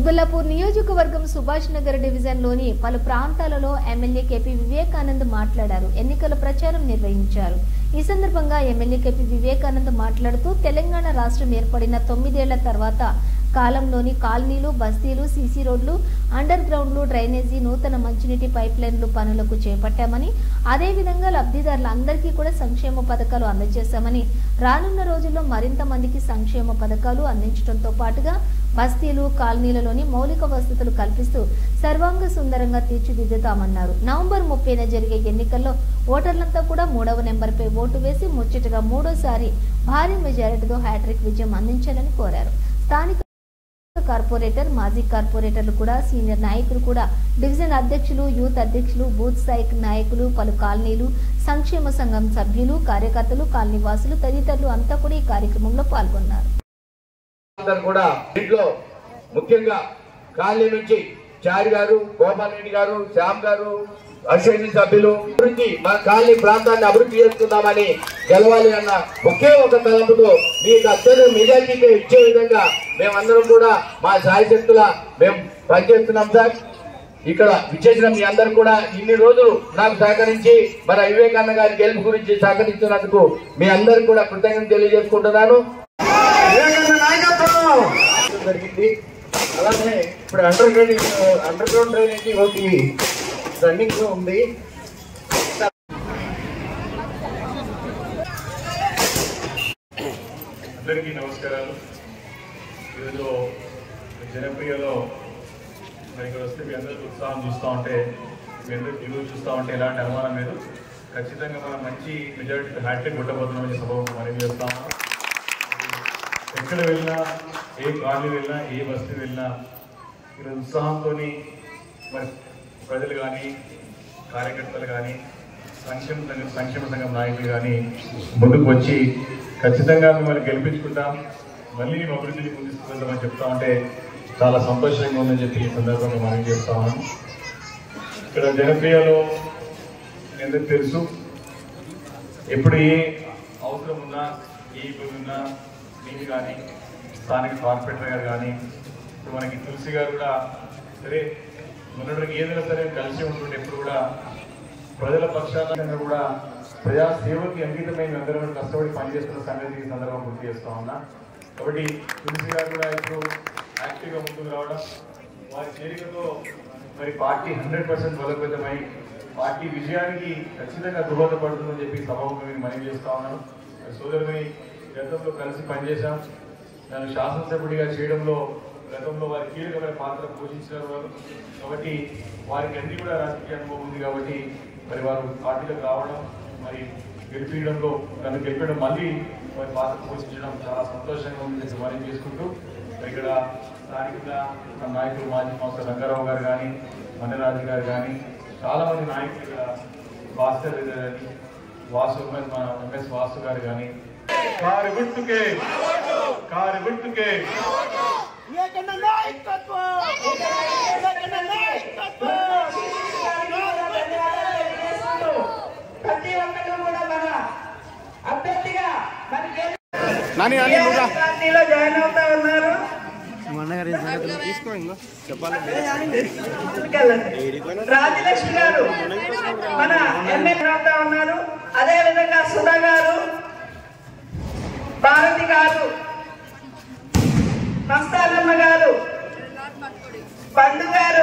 కుత్బుల్లాపూర్ నియోజకవర్గం సుభాష్ నగర్ డివిజన్లోని పలు ప్రాంతాలలో ఎమ్మెల్యే కేపీ వివేకానంద్ మాట్లాడారు ఎన్నికల ప్రచారం నిర్వహించారు ఈ సందర్భంగా ఎమ్మెల్యే కేపీ వివేకానంద్ మాట్లాడుతూ తెలంగాణ రాష్ట్రం ఏర్పడిన తొమ్మిదేళ్ల తర్వాత కాలంలోని కాలనీలు బస్తీలు సీసీ రోడ్లు అండర్ గ్రౌండ్లు డ్రైనేజీ నూతన మంచినీటి పైప్ లైన్లు పనులకు చేపట్టామని అదేవిధంగా లబ్ధిదారులందరికీ కూడా సంక్షేమ పథకాలు అందజేశామని రానున్న రోజుల్లో మరింత మందికి సంక్షేమ పథకాలు అందించడంతో పాటుగా బస్తీలు కాలనీలలోని మౌలిక వసతులు కల్పిస్తూ సర్వాంగ సుందరంగా తీర్చిదిద్దుతామన్నారు నవంబర్ ముప్పైన జరిగే ఎన్నికల్లో ఓటర్లంతా కూడా మూడవ నెంబర్పై ఓటు వేసి ముచ్చటగా మూడోసారి భారీ మెజారిటీతో హ్యాట్రిక్ విజయం అందించాలని కోరారు స్థానిక కార్పొరేటర్ మాజీ కార్పొరేటర్లు కూడా సీనియర్ నాయకులు కూడా డివిజన్ అధ్యక్షులు యూత్ అధ్యక్షులు బూత్ స్థాయి నాయకులు పలు కాలనీలు సంక్షేమ సంఘం సభ్యులు కార్యకర్తలు కాలనీవాసులు తదితరులు అంతా కూడా ఈ కార్యక్రమంలో పాల్గొన్నారు అందరు కూడా దీంట్లో ముఖ్యంగా కాలనీ నుంచి చారి గారు గోపాల్ రెడ్డి గారు శ్యామ్ గారు అసెంబ్లీ సభ్యులు అభివృద్ధి మా కాలనీ ప్రాంతాన్ని అభివృద్ధి చేసుకుందామని గెలవాలి అన్న ఒకే ఒక తలంపుతో మీకు అత్యంత మెజార్టీకి ఇచ్చే విధంగా మేమందరం కూడా మా శాయశక్తుల మేము పనిచేస్తున్నాం సార్ ఇక్కడ విచ్చేసిన మీ అందరు కూడా ఇన్ని రోజులు నాకు సహకరించి మన వివేకానంద గారి గెలుపు గురించి సహకరిస్తున్నందుకు మీ అందరికి కూడా కృతజ్ఞత తెలియజేసుకుంటున్నాను వివేకానంద నాయకత్వం జరిగింది అలానే ఇప్పుడు underground underground drainage ఒకటి రన్నింగ్ లో ఉంది అందరికీ నమస్కారాలు ఈరోజు జనప్రియలో మరి ఇక్కడ వస్తే మీ అందరికీ ఉత్సాహం చూస్తూ ఉంటే మీ అందరికి విలువ చూస్తూ ఉంటే ఎలాంటి అనుమానం లేదు ఖచ్చితంగా మనం మంచి మెజారిటీ హ్యాట్రిక్ కొట్టబోతున్నామని సభ మనవి చేస్తాము ఎక్కడ వెళ్ళినా ఏ కాలనీ వెళ్ళినా ఏ బస్తీ వెళ్ళినా ఈరోజు ఉత్సాహంతో మరి ప్రజలు కానీ కార్యకర్తలు కానీ సంక్షేమ సంఘం సంక్షేమ సంఘం నాయకులు కానీ ముందుకు వచ్చి ఖచ్చితంగా మిమ్మల్ని గెలిపించుకుంటాం మళ్ళీ మేము అభివృద్ధిని ముందుకు చెప్తా ఉంటే చాలా సంతోషంగా ఉందని చెప్పి ఈ సందర్భంగా మనం చేస్తా ఉన్నాం ఇక్కడ జనప్రియలో మీ అందరికీ తెలుసు ఎప్పుడు ఏ అవసరం ఉన్నా ఏ ఇబ్బంది ఉన్నా నేను కానీ స్థానిక కార్పొరేటర్ గారు కానీ ఇప్పుడు మనకి తులసి గారు కూడా సరే మొన్నటికి ఏదైనా సరే కలిసి ఉంటుండే ఎప్పుడు కూడా ప్రజల పక్షాన కూడా ప్రజా సేవకి అంకితమైన అందరూ కూడా కష్టపడి పనిచేస్తున్న సంగతి ఈ సందర్భం గుర్తు చేస్తా ఉన్నా కాబట్టి తులసి గారు కూడా ఇప్పుడు యాక్టివ్గా ముందుకు రావడం వారి చేరికతో మరి పార్టీ హండ్రెడ్ పర్సెంట్ బలోపేతమై పార్టీ విజయానికి ఖచ్చితంగా దోహదపడుతుందని చెప్పి సభాముఖంగా నేను మనవి చేస్తా ఉన్నాను మరి సోదరుని గతంలో కలిసి పనిచేశాం నన్ను శాసనసభ్యుడిగా చేయడంలో గతంలో వారి కీలకమైన పాత్ర పోషించారు వారు కాబట్టి వారికి అన్ని కూడా రాజకీయ అనుభవం ఉంది కాబట్టి మరి వారు పార్టీలోకి రావడం మరి గెలిపించడంలో నన్ను గెలిపడం మళ్ళీ వారి పాత్ర పోషించడం చాలా సంతోషంగా ఉంది చెప్పి మనం చేసుకుంటూ మరి ఇక్కడ స్థానికంగా మన నాయకులు మాజీ సంస్థ రంగారావు గారు కానీ మన్నరాజు గారు కానీ చాలా మంది నాయకులు ఇక్కడ భాస్కర్ రెడ్డి గారు వాసు ఎంఎస్ మన ఎంఎస్ వాసు గారు కానీ కారు గుర్తుకే కారు గుర్తుకే వివేకానంద నాయకత్వం వివేకానంద నాయకత్వం ప్రతి ఒక్కరు కూడా మన అభ్యర్థిగా మనకి నాని నాని నువ్వు పార్టీలో జాయిన్ అవుతా ఉన్నారు ముందుకెళ్ళండి. రాజలక్ష్మి గారు మన ఎమ్మెల్యే అవుతా ఉన్నారు అదే విధంగా సుధా గారు భారతి గారు మస్తానమ్మ గారు పండు గారు